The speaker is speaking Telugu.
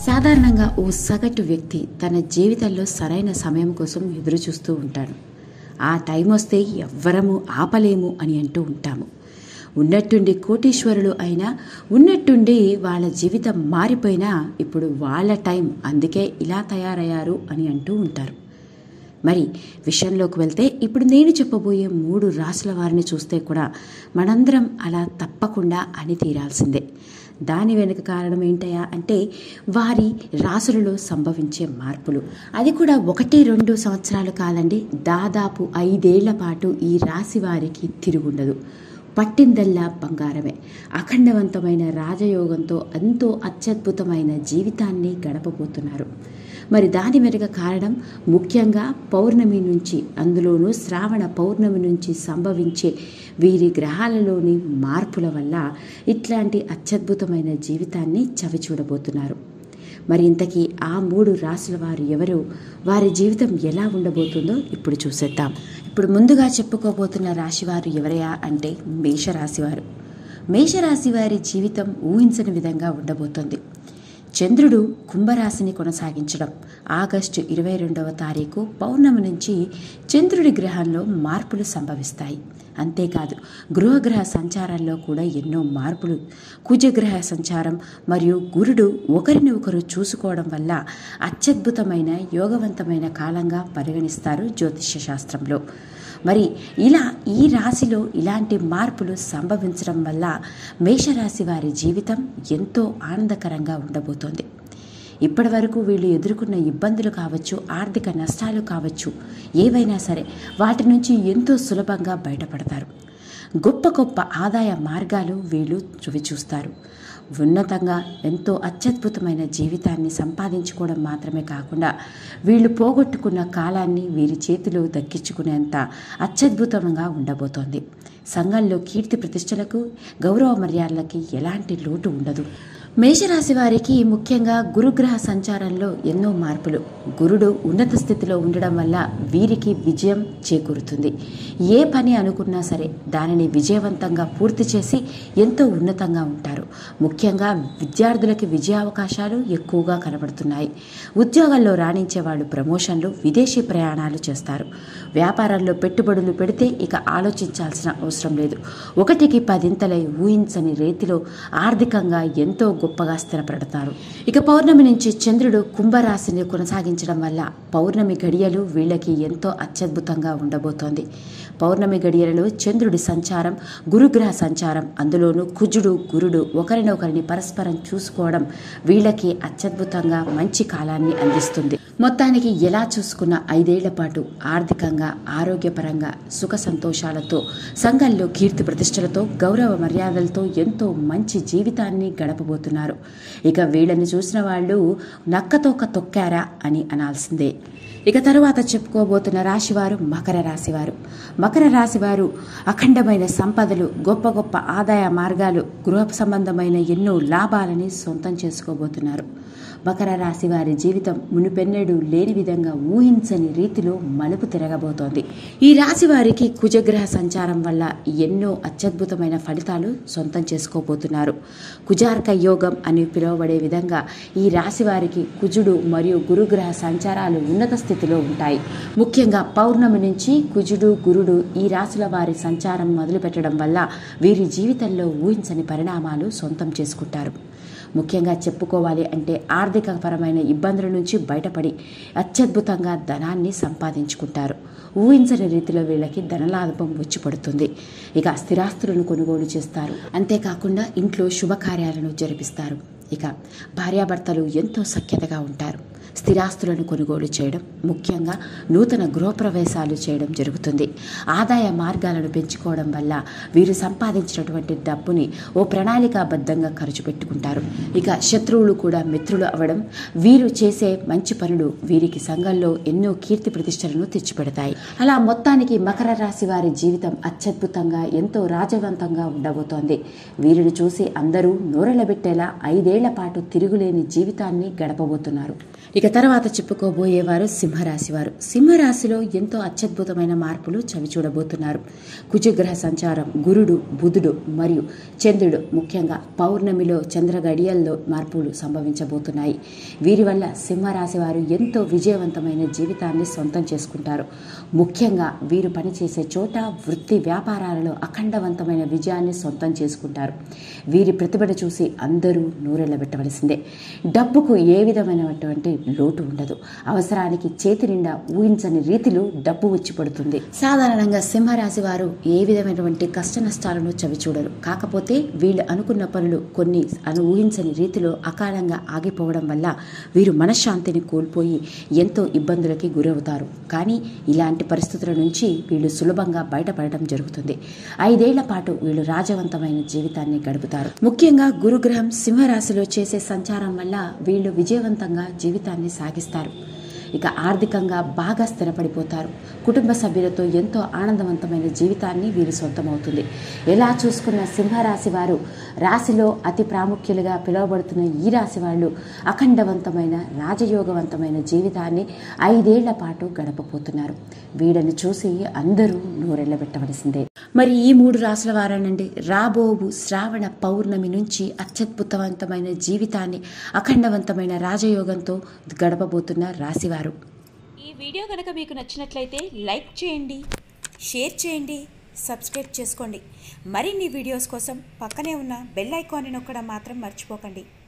సాధారణంగా ఓ సగటు వ్యక్తి తన జీవితంలో సరైన సమయం కోసం ఎదురు చూస్తూ ఉంటాడు ఆ టైం వస్తే ఎవ్వరము ఆపలేము అని అంటూ ఉంటాము ఉన్నట్టుండి కోటీశ్వరులు అయినా ఉన్నట్టుండి వాళ్ళ జీవితం మారిపోయినా ఇప్పుడు వాళ్ళ టైం అందుకే ఇలా తయారయ్యారు అని అంటూ ఉంటారు మరి విషయంలోకి వెళ్తే ఇప్పుడు నేను చెప్పబోయే మూడు రాసుల వారిని చూస్తే కూడా మనందరం అలా తప్పకుండా అని తీరాల్సిందే దాని వెనుక కారణం ఏంటయా అంటే వారి రాసులలో సంభవించే మార్పులు అది కూడా ఒకటి రెండు సంవత్సరాలు కాదండి దాదాపు ఐదేళ్ల పాటు ఈ రాశి వారికి తిరుగుండదు పట్టిందల్లా బంగారమే అఖండవంతమైన రాజయోగంతో ఎంతో అత్యద్భుతమైన జీవితాన్ని గడపబోతున్నారు మరి దాని వెనుక కారణం ముఖ్యంగా పౌర్ణమి నుంచి అందులోనూ శ్రావణ పౌర్ణమి నుంచి సంభవించే వీరి గ్రహాలలోని మార్పుల వల్ల ఇట్లాంటి అత్యద్భుతమైన జీవితాన్ని చవిచూడబోతున్నారు మరి ఇంతకీ ఆ మూడు రాసుల వారు ఎవరు వారి జీవితం ఎలా ఉండబోతుందో ఇప్పుడు చూసేద్దాం ఇప్పుడు ముందుగా చెప్పుకోబోతున్న రాశివారు ఎవరయా అంటే మేషరాశివారు మేషరాశి వారి జీవితం ఊహించని విధంగా ఉండబోతోంది చంద్రుడు కుంభరాశిని కొనసాగించడం ఆగస్టు ఇరవై రెండవ తారీఖు పౌర్ణమి నుంచి చంద్రుడి గ్రహంలో మార్పులు సంభవిస్తాయి అంతేకాదు గృహగ్రహ సంచారంలో కూడా ఎన్నో మార్పులు కుజగ్రహ సంచారం మరియు గురుడు ఒకరిని ఒకరు చూసుకోవడం వల్ల అత్యద్భుతమైన యోగవంతమైన కాలంగా పరిగణిస్తారు జ్యోతిష్య శాస్త్రంలో మరి ఇలా ఈ రాశిలో ఇలాంటి మార్పులు సంభవించడం వల్ల మేషరాశి వారి జీవితం ఎంతో ఆనందకరంగా ఉండబోతోంది ఇప్పటి వరకు వీళ్ళు ఎదుర్కొన్న ఇబ్బందులు కావచ్చు ఆర్థిక నష్టాలు కావచ్చు ఏవైనా సరే వాటి నుంచి ఎంతో సులభంగా బయటపడతారు గొప్ప గొప్ప ఆదాయ మార్గాలు వీళ్ళు రువి చూస్తారు ఉన్నతంగా ఎంతో అత్యద్భుతమైన జీవితాన్ని సంపాదించుకోవడం మాత్రమే కాకుండా వీళ్ళు పోగొట్టుకున్న కాలాన్ని వీరి చేతిలో దక్కించుకునేంత అత్యద్భుతంగా ఉండబోతోంది సంఘంలో కీర్తి ప్రతిష్టలకు గౌరవ మర్యాదలకి ఎలాంటి లోటు ఉండదు మేషరాశి వారికి ముఖ్యంగా గురుగ్రహ సంచారంలో ఎన్నో మార్పులు గురుడు ఉన్నత స్థితిలో ఉండడం వల్ల వీరికి విజయం చేకూరుతుంది ఏ పని అనుకున్నా సరే దానిని విజయవంతంగా పూర్తి చేసి ఎంతో ఉన్నతంగా ఉంటారు ముఖ్యంగా విద్యార్థులకి విజయావకాశాలు ఎక్కువగా కనబడుతున్నాయి ఉద్యోగాల్లో రాణించే వాళ్ళు ప్రమోషన్లు విదేశీ ప్రయాణాలు చేస్తారు వ్యాపారంలో పెట్టుబడులు పెడితే ఇక ఆలోచించాల్సిన అవసరం లేదు ఒకటికి పదింతలై ఊహించని రీతిలో ఆర్థికంగా ఎంతో గొప్పగా స్థిరపడతారు ఇక పౌర్ణమి నుంచి చంద్రుడు కుంభరాశిని కొనసాగించడం వల్ల పౌర్ణమి గడియలు వీళ్ళకి ఎంతో అత్యద్భుతంగా ఉండబోతోంది పౌర్ణమి గడియలలో చంద్రుడి సంచారం గురుగ్రహ సంచారం అందులోనూ కుజుడు గురుడు ఒకరినొకరిని పరస్పరం చూసుకోవడం వీళ్ళకి అత్యద్భుతంగా మంచి కాలాన్ని అందిస్తుంది మొత్తానికి ఎలా చూసుకున్న ఐదేళ్ల పాటు ఆర్థికంగా ఆరోగ్యపరంగా సుఖ సంతోషాలతో సంఘంలో కీర్తి ప్రతిష్టలతో గౌరవ మర్యాదలతో ఎంతో మంచి జీవితాన్ని గడపబోతున్నారు ఇక వీళ్ళని చూసిన వాళ్ళు నక్కతోక తొక్కారా అని అనాల్సిందే ఇక తరువాత చెప్పుకోబోతున్న రాశివారు మకర రాశివారు మకర రాశివారు అఖండమైన సంపదలు గొప్ప గొప్ప ఆదాయ మార్గాలు గృహ సంబంధమైన ఎన్నో లాభాలని సొంతం చేసుకోబోతున్నారు మకర రాశి వారి జీవితం మునుపెన్నడూ లేని విధంగా ఊహించని రీతిలో మలుపు తిరగబోతోంది ఈ రాశి వారికి కుజగ్రహ సంచారం వల్ల ఎన్నో అత్యద్భుతమైన ఫలితాలు సొంతం చేసుకోబోతున్నారు కుజార్క యోగం అని పిలువబడే విధంగా ఈ రాశి వారికి కుజుడు మరియు గురుగ్రహ సంచారాలు ఉన్నత స్థితిలో ఉంటాయి ముఖ్యంగా పౌర్ణమి నుంచి కుజుడు గురుడు ఈ రాశుల వారి సంచారం మొదలుపెట్టడం వల్ల వీరి జీవితంలో ఊహించని పరిణామాలు సొంతం చేసుకుంటారు ముఖ్యంగా చెప్పుకోవాలి అంటే ఆర్థికపరమైన ఇబ్బందుల నుంచి బయటపడి అత్యద్భుతంగా ధనాన్ని సంపాదించుకుంటారు ఊహించని రీతిలో వీళ్ళకి ధనలాభం వచ్చి పడుతుంది ఇక స్థిరాస్తులను కొనుగోలు చేస్తారు అంతేకాకుండా ఇంట్లో శుభకార్యాలను జరిపిస్తారు ఇక భార్యాభర్తలు ఎంతో సఖ్యతగా ఉంటారు స్థిరాస్తులను కొనుగోలు చేయడం ముఖ్యంగా నూతన గృహప్రవేశాలు చేయడం జరుగుతుంది ఆదాయ మార్గాలను పెంచుకోవడం వల్ల వీరు సంపాదించినటువంటి డబ్బుని ఓ ప్రణాళికాబద్ధంగా ఖర్చు పెట్టుకుంటారు ఇక శత్రువులు కూడా మిత్రులు అవ్వడం వీరు చేసే మంచి పనులు వీరికి సంఘంలో ఎన్నో కీర్తి ప్రతిష్టలను తెచ్చిపెడతాయి అలా మొత్తానికి మకర రాశి వారి జీవితం అత్యద్భుతంగా ఎంతో రాజవంతంగా ఉండబోతోంది వీరిని చూసి అందరూ నోరెళ్లబెట్టేలా ఐదేళ్ల పాటు తిరుగులేని జీవితాన్ని గడపబోతున్నారు ఇక తర్వాత చెప్పుకోబోయేవారు సింహరాశి వారు సింహరాశిలో ఎంతో అత్యద్భుతమైన మార్పులు చవి చూడబోతున్నారు కుజగ్రహ సంచారం గురుడు బుధుడు మరియు చంద్రుడు ముఖ్యంగా పౌర్ణమిలో చంద్ర గడియల్లో మార్పులు సంభవించబోతున్నాయి వీరి వల్ల సింహరాశి వారు ఎంతో విజయవంతమైన జీవితాన్ని సొంతం చేసుకుంటారు ముఖ్యంగా వీరు పనిచేసే చోట వృత్తి వ్యాపారాలలో అఖండవంతమైన విజయాన్ని సొంతం చేసుకుంటారు వీరి ప్రతిభను చూసి అందరూ నూరెళ్ళబెట్టవలసిందే డబ్బుకు ఏ విధమైనటువంటి లోటు ఉండదు అవసరానికి చేతి నిండా ఊహించని రీతిలో డబ్బు వచ్చి పడుతుంది సాధారణంగా సింహరాశి వారు ఏ విధమైనటువంటి కష్ట నష్టాలను చవిచూడరు కాకపోతే వీళ్ళు అనుకున్న పనులు కొన్ని అను ఊహించని రీతిలో అకాలంగా ఆగిపోవడం వల్ల వీరు మనశ్శాంతిని కోల్పోయి ఎంతో ఇబ్బందులకి గురవుతారు కానీ ఇలాంటి పరిస్థితుల నుంచి వీళ్ళు సులభంగా బయటపడడం జరుగుతుంది ఐదేళ్ల పాటు వీళ్ళు రాజవంతమైన జీవితాన్ని గడుపుతారు ముఖ్యంగా గురుగ్రహం సింహరాశిలో చేసే సంచారం వల్ల వీళ్ళు విజయవంతంగా జీవితాన్ని సాగిస్తారు ఇక ఆర్థికంగా బాగా స్థిరపడిపోతారు కుటుంబ సభ్యులతో ఎంతో ఆనందవంతమైన జీవితాన్ని వీరు సొంతమవుతుంది ఎలా చూసుకున్న సింహరాశి వారు రాశిలో అతి ప్రాముఖ్యులుగా పిలువబడుతున్న ఈ రాశి వాళ్ళు అఖండవంతమైన రాజయోగవంతమైన జీవితాన్ని ఐదేళ్ల పాటు గడపబోతున్నారు వీడని చూసి అందరూ నోరెళ్ళబెట్టవలసిందే మరి ఈ మూడు రాసుల వారేనండి రాబోవు శ్రావణ పౌర్ణమి నుంచి అత్యద్భుతవంతమైన జీవితాన్ని అఖండవంతమైన రాజయోగంతో గడపబోతున్న రాశివారు ఈ వీడియో కనుక మీకు నచ్చినట్లయితే లైక్ చేయండి షేర్ చేయండి సబ్స్క్రైబ్ చేసుకోండి మరిన్ని వీడియోస్ కోసం పక్కనే ఉన్న బెల్ ఐకాన్ని నొక్కడం మాత్రం మర్చిపోకండి